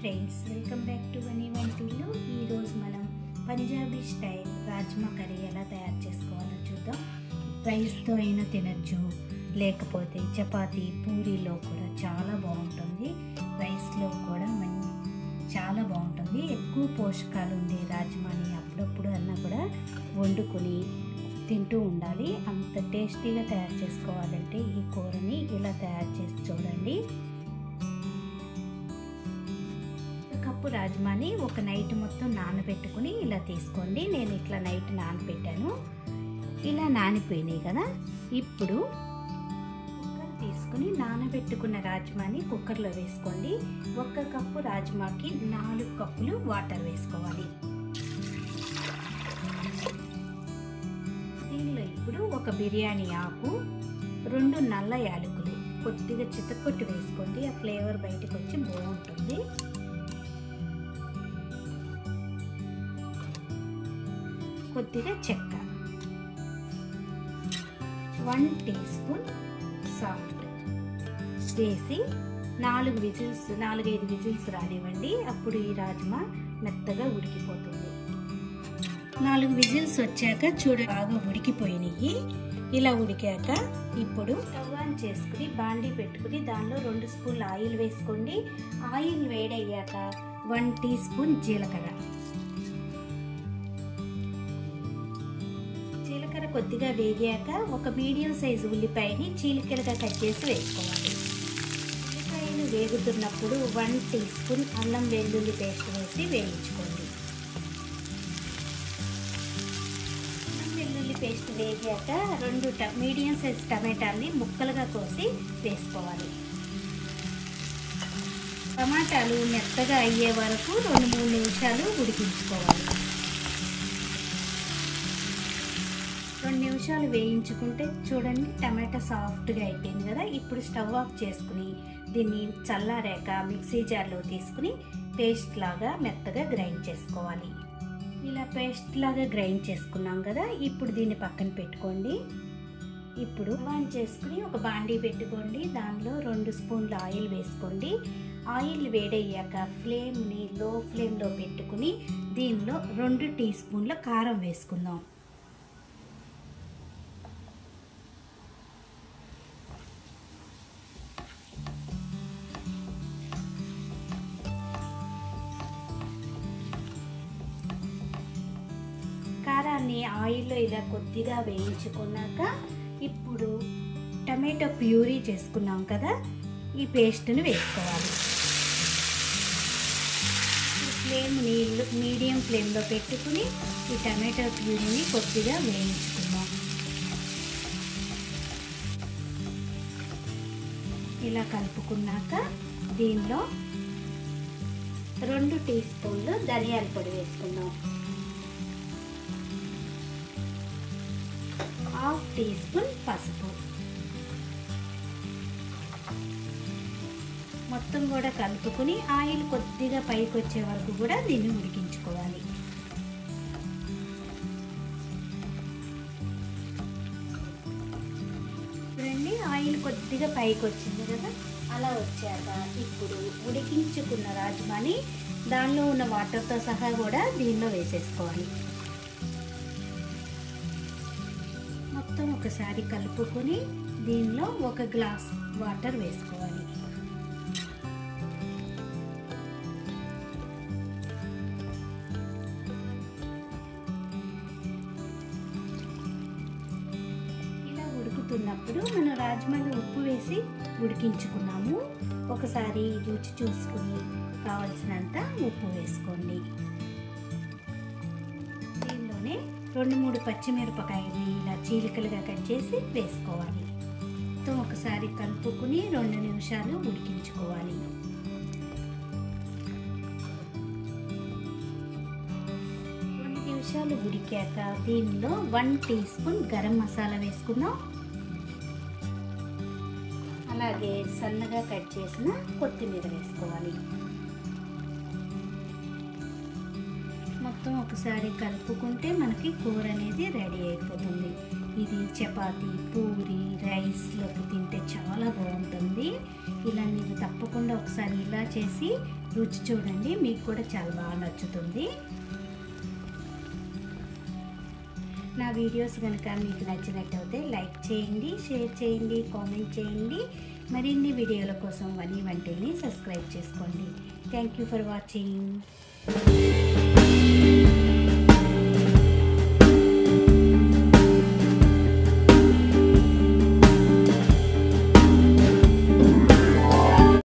friends welcome back to Vani వంటిల్లు ఈరోజు మనం పంజాబీ స్టైల్ రాజ్మా కర్రీ ఎలా తయారు చేసుకోవాలో చూద్దాం రైస్తో అయినా తినచ్చు లేకపోతే చపాతీ పూరీలో కూడా చాలా బాగుంటుంది రైస్లో కూడా మం చాలా బాగుంటుంది ఎక్కువ పోషకాలు ఉండే రాజ్మాని అప్పుడప్పుడు అన్నా కూడా వండుకొని తింటూ ఉండాలి అంత టేస్టీగా తయారు చేసుకోవాలంటే ఈ కూరని ఇలా తయారు చేసి చూడండి కప్పు రాజ్మాని ఒక నైట్ మొత్తం నానబెట్టుకుని ఇలా తీసుకోండి నేను ఇట్లా నైట్ నానబెట్టాను ఇలా నానిపోయినాయి కదా ఇప్పుడు కుక్కర్ తీసుకుని నానబెట్టుకున్న రాజ్మాని కుక్కర్లో వేసుకోండి ఒక్క కప్పు రాజ్మాకి నాలుగు కప్పులు వాటర్ వేసుకోవాలి దీనిలో ఇప్పుడు ఒక బిర్యానీ ఆకు రెండు నల్ల యాలకులు కొద్దిగా చితకొట్టి వేసుకోండి ఆ ఫ్లేవర్ బయటకు వచ్చి బాగుంటుంది కొద్దిగా చెక్క వన్ టీ స్పూన్ సాల్ట్ వేసి నాలుగు విజిల్స్ నాలుగైదు విజిల్స్ రానివ్వండి అప్పుడు ఈ రాజ్మా మెత్తగా ఉడికిపోతుంది నాలుగు విజిల్స్ వచ్చాక చూడ బాగా ఉడికిపోయినాయి ఇలా ఉడికాక ఇప్పుడు స్టవ్ ఆన్ చేసుకుని బాండీ పెట్టుకుని దానిలో రెండు స్పూన్లు ఆయిల్ వేసుకోండి ఆయిల్ వేడయ్యాక వన్ టీ స్పూన్ జీలకర్ర జీలకర్ర కొద్దిగా వేగాక ఒక మీడియం సైజు ఉల్లిపాయని చీలికలుగా కట్ చేసి వేసుకోవాలి ఉల్లిపాయలు వేగుతున్నప్పుడు వన్ టీ స్పూన్ అల్లం వెల్లుల్లి పేస్ట్ వేసి వేయించుకోండి అల్లం వెల్లుల్లి పేస్ట్ వేగాక రెండు మీడియం సైజ్ టమాటాలని ముక్కలుగా కోసి వేసుకోవాలి టమాటాలు మెత్తగా అయ్యే వరకు రెండు మూడు నిమిషాలు ఉడికించుకోవాలి రెండు నిమిషాలు వేయించుకుంటే చూడండి టమాటా సాఫ్ట్గా అయిపోయింది కదా ఇప్పుడు స్టవ్ ఆఫ్ చేసుకుని దీన్ని చల్లారాక మిక్సీ జార్లో తీసుకుని పేస్ట్ లాగా మెత్తగా గ్రైండ్ చేసుకోవాలి ఇలా పేస్ట్ లాగా గ్రైండ్ చేసుకున్నాం కదా ఇప్పుడు దీన్ని పక్కన పెట్టుకోండి ఇప్పుడు ఆన్ చేసుకుని ఒక బాండీ పెట్టుకోండి దానిలో రెండు స్పూన్ల ఆయిల్ వేసుకోండి ఆయిల్ వేడయ్యాక ఫ్లేమ్ని లో ఫ్లేమ్లో పెట్టుకుని దీనిలో రెండు టీ స్పూన్ల కారం వేసుకుందాం కారాన్ని ఆయిల్లో ఇలా కొద్దిగా వేయించుకున్నాక ఇప్పుడు టమాటో ప్యూరీ చేసుకున్నాం కదా ఈ పేస్ట్ని వేసుకోవాలి ఫ్లేమ్ని మీడియం ఫ్లేమ్లో పెట్టుకుని ఈ టమాటో ప్యూరీని కొద్దిగా వేయించుకుందాం ఇలా కలుపుకున్నాక దీనిలో రెండు టీ స్పూన్లు ధనియాల పొడి వేసుకుందాం హాఫ్ టీ స్పూన్ పసుపు మొత్తం కూడా కలుపుకుని ఆయిల్ కొద్దిగా పైకి వచ్చే వరకు కూడా దీన్ని ఉడికించుకోవాలి చూడండి ఆయిల్ కొద్దిగా పైకి వచ్చింది కదా అలా వచ్చాక ఇప్పుడు ఉడికించుకున్న రాజ్మాని దానిలో ఉన్న వాటర్తో సహా కూడా దీనిలో వేసేసుకోవాలి మొత్తం ఒకసారి కలుపుకొని దీనిలో ఒక గ్లాస్ వాటర్ వేసుకోవాలి ఇలా ఉడుకుతున్నప్పుడు మనం రాజ్మాలో ఉప్పు వేసి ఉడికించుకున్నాము ఒకసారి రుచి చూసుకుని కావలసినంత ఉప్పు వేసుకోండి దీనిలోనే రెండు మూడు పచ్చిమిరపకాయలు ఇలా చీలికలుగా కట్ చేసి వేసుకోవాలి మొత్తం ఒకసారి కలుపుకుని రెండు నిమిషాలు ఉడికించుకోవాలి రెండు నిమిషాలు ఉడికాక దీనిలో one teaspoon garam masala వేసుకుందాం అలాగే సన్నగా కట్ చేసిన కొత్తిమీర వేసుకోవాలి మొత్తం ఒకసారి కలుపుకుంటే మనకి కూర అనేది రెడీ అయిపోతుంది ఇది చపాతి పూరి రైస్లోకి తింటే చాలా బాగుంటుంది ఇలా మీరు తప్పకుండా ఒకసారి ఇలా చేసి రుచి చూడండి మీకు కూడా చాలా బాగా నచ్చుతుంది నా వీడియోస్ కనుక మీకు నచ్చినట్టయితే లైక్ చేయండి షేర్ చేయండి కామెంట్ చేయండి మరిన్ని వీడియోల కోసం వనీ వంటిని సబ్స్క్రైబ్ చేసుకోండి థ్యాంక్ యూ ఫర్ వాచింగ్